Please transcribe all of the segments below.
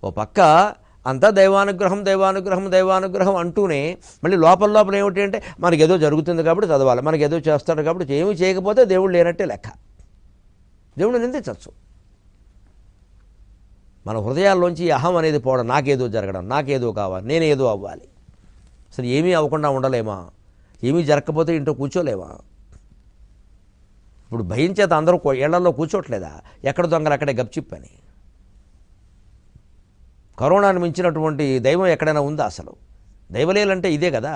ఓ పక్క అంతా దైవానుగ్రహం దైవానుగ్రహం దైవానుగ్రహం అంటూనే మళ్ళీ లోపల లోపల ఏమిటి అంటే మనకి ఏదో జరుగుతుంది కాబట్టి చదవాలి మనకి ఏదో చేస్తాడు కాబట్టి ఏమీ చేయకపోతే దేవుడు లేనట్టే లెక్క దేవుడు నిందించవచ్చు మన హృదయాల్లోంచి ఈ అహం అనేది పోవడం నాకేదో జరగడం నాకేదో కావాలి నేనేదో అవ్వాలి అసలు ఏమీ అవ్వకుండా ఉండలేమా ఏమీ జరగకపోతే ఇంట్లో కూర్చోలేమా ఇప్పుడు భయం చేత అందరూ కో- ఇళ్లలో కూర్చోట్లేదా ఎక్కడ దొంగలు అక్కడే గప్చిప్పని కరోనాను మించినటువంటి దైవం ఎక్కడైనా ఉందా అసలు దైవలేలంటే ఇదే కదా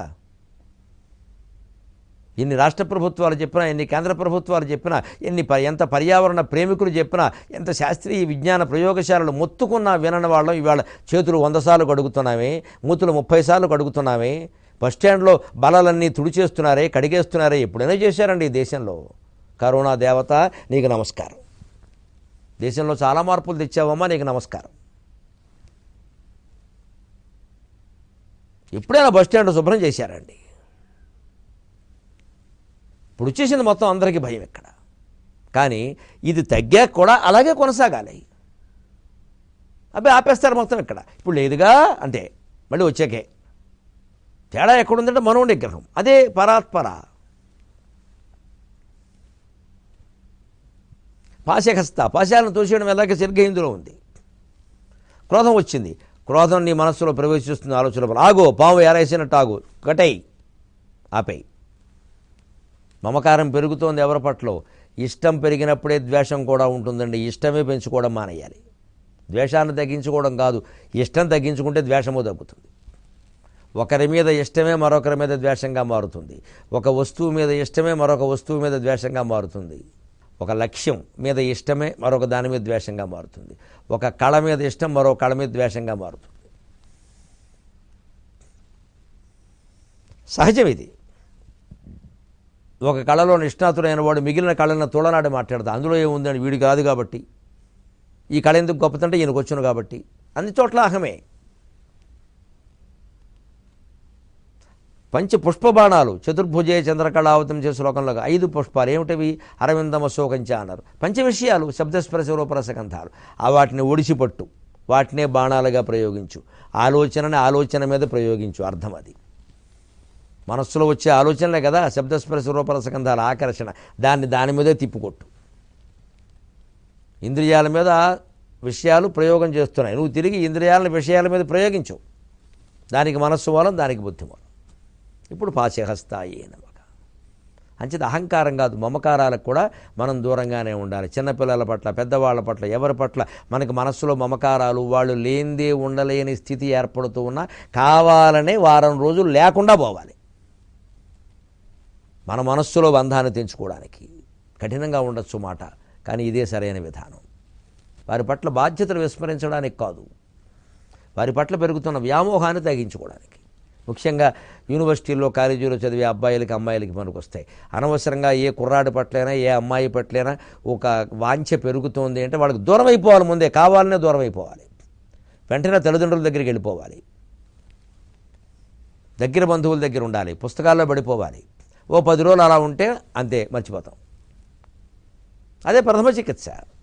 ఎన్ని రాష్ట్ర ప్రభుత్వాలు చెప్పినా ఎన్ని కేంద్ర ప్రభుత్వాలు చెప్పినా ఎన్ని ప- ఎంత పర్యావరణ ప్రేమికులు చెప్పినా ఎంత శాస్త్రీయ విజ్ఞాన ప్రయోగశాలలు మొత్తుకున్నా వినని వాళ్ళం ఇవాళ చేతులు వంద సార్లు కడుగుతున్నామే మూతులు ముప్పై సార్లు కడుగుతున్నామే బస్టాండ్లో బలాలన్నీ తుడిచేస్తున్నారే కడిగేస్తున్నారే ఎప్పుడైనా చేశారండి ఈ దేశంలో కరోనా దేవత నీకు నమస్కారం దేశంలో చాలా మార్పులు తెచ్చావమ్మా నీకు నమస్కారం ఎప్పుడైనా బస్టాండ్ శుభ్రం చేశారండి ఇప్పుడు వచ్చేసింది మొత్తం అందరికీ భయం ఇక్కడ కానీ ఇది తగ్గాక కూడా అలాగే కొనసాగాలి అబ్బాయి ఆపేస్తారు మొత్తం ఇక్కడ ఇప్పుడు లేదుగా అంటే మళ్ళీ వచ్చాకే తేడా ఎక్కడుందంటే మనో నిగ్రహం అదే పరాత్పర పాశహస్త పాశాలను తోసేయడం ఎలాగే సరిగ్గా ఇందులో ఉంది క్రోధం వచ్చింది క్రోధం నీ మనస్సులో ప్రవేశిస్తుంది ఆలోచన వల్ల. ఆగో పాము ఏరేసినట్టు ఆగు కటై ఆపేయి మమకారం పెరుగుతోంది ఎవరి పట్ల ఇష్టం పెరిగినప్పుడే ద్వేషం కూడా ఉంటుందండి ఇష్టమే పెంచుకోవడం మానేయాలి ద్వేషాన్ని తగ్గించుకోవడం కాదు ఇష్టం తగ్గించుకుంటే ద్వేషము తగ్గుతుంది ఒకరి మీద ఇష్టమే మరొకరి మీద ద్వేషంగా మారుతుంది ఒక వస్తువు మీద ఇష్టమే మరొక వస్తువు మీద ద్వేషంగా మారుతుంది ఒక లక్ష్యం మీద ఇష్టమే మరొక దాని మీద ద్వేషంగా మారుతుంది ఒక కళ మీద ఇష్టం మరో కళ మీద ద్వేషంగా మారుతుంది సహజం ఇది ఒక కళలో నిష్ణాతుడైన వాడు మిగిలిన కళలను తోడనాడి మాట్లాడతా అందులో ఏముందని వీడికి రాదు కాబట్టి ఈ కళ ఎందుకు గొప్పదంటే ఈయనకు వచ్చును కాబట్టి అన్ని చోట్ల అహమే పంచ పుష్పబాణాలు చతుర్భుజే చంద్రకళావతం చేసే శ్లోకంలో ఐదు పుష్పాలు ఏమిటవి అరవిందమ శోకంచ అన్నారు పంచ విషయాలు శబ్దస్పర్శ రూపరసగంధాలు ఆ వాటిని ఒడిసిపట్టు వాటినే బాణాలుగా ప్రయోగించు ఆలోచనని ఆలోచన మీద ప్రయోగించు అర్థం అది మనస్సులో వచ్చే ఆలోచనలే కదా శబ్దస్పర్శ రూపరసగంధాల ఆకర్షణ దాన్ని దాని మీదే తిప్పుకొట్టు ఇంద్రియాల మీద విషయాలు ప్రయోగం చేస్తున్నాయి నువ్వు తిరిగి ఇంద్రియాలను విషయాల మీద ప్రయోగించు దానికి మనస్సు మూలం దానికి బుద్ధి మూలం ఇప్పుడు పాశహస్తాయి నమక అంచేత అహంకారం కాదు మమకారాలకు కూడా మనం దూరంగానే ఉండాలి చిన్నపిల్లల పట్ల పెద్దవాళ్ళ పట్ల ఎవరి పట్ల మనకి మనస్సులో మమకారాలు వాళ్ళు లేనిదే ఉండలేని స్థితి ఏర్పడుతూ ఉన్నా కావాలనే వారం రోజులు లేకుండా పోవాలి మన మనస్సులో బంధాన్ని తెంచుకోవడానికి కఠినంగా ఉండొచ్చు మాట కానీ ఇదే సరైన విధానం వారి పట్ల బాధ్యతలు విస్మరించడానికి కాదు వారి పట్ల పెరుగుతున్న వ్యామోహాన్ని తగ్గించుకోవడానికి ముఖ్యంగా యూనివర్సిటీల్లో కాలేజీలో చదివే అబ్బాయిలకి అమ్మాయిలకి మనకు వస్తాయి అనవసరంగా ఏ కుర్రాడి పట్లైనా ఏ అమ్మాయి పట్లైనా ఒక వాంఛ పెరుగుతోంది అంటే వాళ్ళకి దూరం అయిపోవాలి ముందే కావాలనే దూరం అయిపోవాలి వెంటనే తల్లిదండ్రుల దగ్గరికి వెళ్ళిపోవాలి దగ్గర బంధువుల దగ్గర ఉండాలి పుస్తకాల్లో పడిపోవాలి ఓ పది రోజులు అలా ఉంటే అంతే మర్చిపోతాం అదే ప్రథమ చికిత్స